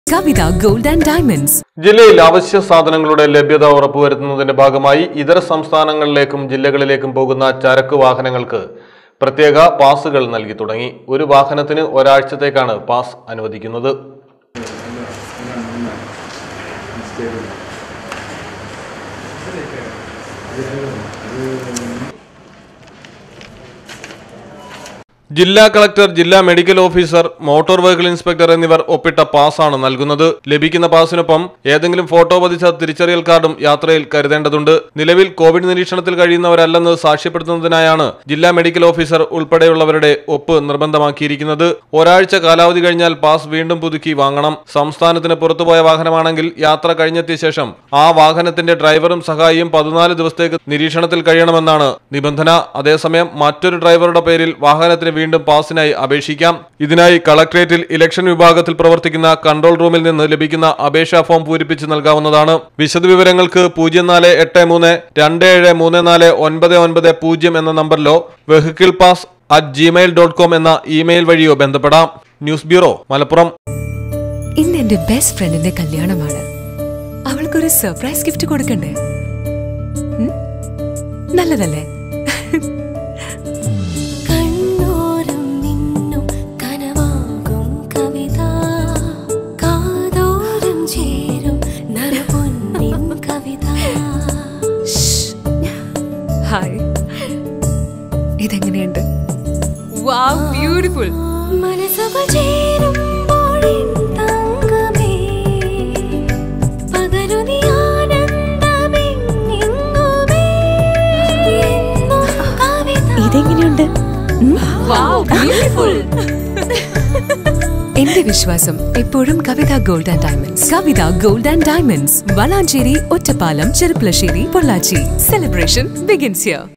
Kavitha gold and diamonds ജില്ലയിൽ അവശ്യ സാധനങ്ങളുടെ ലഭ്യത ഉറപ്പുവരുത്തുന്നതിന്റെ ഭാഗമായി ഇതര സംസ്ഥാനങ്ങളിലേക്കും ജില്ലകളിലേക്കും പോകുന്ന ചരക്ക് വാഹനങ്ങൾക്ക് പ്രത്യേക പാസുകൾ നൽകി തുടങ്ങി ഒരു വാഹനത്തിന് ഒരാഴ്ചത്തേക്കാണ് പാസ് അനുവദിക്കുന്നത് ജില്ലാ കളക്ടർ ജില്ലാ medical officer motor vehicle inspector എന്നിവർ ഒപ്പിട്ട പാസ്സാണ് നൽകുന്നത് ലഭിക്കുന്ന പാസിനൊപ്പം ഏതെങ്കിലും ഫോട്ടോ പതിച്ച തിരിച്ചറിയൽ കാർഡും യാത്രയിൽ കരുതേണ്ടതുണ്ട് നിലവിൽ കോവിഡ് നിരീക്ഷണത്തിൽ കഴിയുന്നവരല്ലെന്ന് സാക്ഷ്യപ്പെടുത്തുന്നതിനായാണ് ജില്ലാ മെഡിക്കൽ ഓഫീസർ ഉൾപ്പെടെയുള്ളവരുടെ ഒപ്പ് നിർബന്ധമാക്കിയിരിക്കുന്നത് ഒരാഴ്ച കാലാവധി കഴിഞ്ഞാൽ പാസ് വീണ്ടും പുതുക്കി വാങ്ങണം സംസ്ഥാനത്തിന് പുറത്തുപോയ വാഹനമാണെങ്കിൽ യാത്ര കഴിഞ്ഞെത്തിയ ശേഷം ആ വാഹനത്തിന്റെ ഡ്രൈവറും സഹായിയും പതിനാല് ദിവസത്തേക്ക് നിരീക്ഷണത്തിൽ കഴിയണമെന്നാണ് നിബന്ധന അതേസമയം മറ്റൊരു ഡ്രൈവറുടെ പേരിൽ വാഹനത്തിന് വീണ്ടും പാസിനായി അപേക്ഷിക്കാം ഇതിനായി കളക്ടറേറ്റിൽ ഇലക്ഷൻ വിഭാഗത്തിൽ പ്രവർത്തിക്കുന്ന കൺട്രോൾ റൂമിൽ നിന്ന് ലഭിക്കുന്ന അപേക്ഷാ ഫോം പൂരിപ്പിച്ച് നൽകാവുന്നതാണ് വിശദവിവരങ്ങൾക്ക് പൂജ്യം നാല് എട്ട് മൂന്ന് രണ്ട് ഏഴ് മൂന്ന് നാല് ഒൻപത് ഒൻപത് പൂജ്യം എന്ന നമ്പറിലോ vehicle pass at Gmail dot com എന്ന ഇമെയിൽ വഴിയോ ബന്ധപ്പെടാം ന്യൂസ് ബ്യൂറോ മലപ്പുറം ഇന്ന് എന്റെ ബെസ്റ്റ് ഫ്രണ്ടിന്റെ കല്യാണമാണ് അവൾക്കൊരു സർപ്രൈസ് ഗിഫ്റ്റ് കൊടുക്കണ്ടേ ഉം? നല്ലതല്ലേ കണ്ണോരം നിന്നും കനവാകും കവിത കാതോരം ചേരും നരപൊന്നിൻ കവിത ഹായ് ഇതെങ്ങനെയുണ്ട് വാവ് ബ്യൂട്ടിഫുൾ മനസ്സുകൾ ചേരുമ്പോഴിൻ തങ്കമേ പകരു നീ ആനന്ദമെങ്ങുമേ എന്നും കവിത ഇതെങ്ങനെയുണ്ട് ബ്യൂട്ടിഫുൾ എന്റെ വിശ്വാസം എപ്പോഴും Kavitha gold and diamonds Kavitha gold and diamonds Valanchery Ottapalam Cherpulassery Pollachi celebration begins here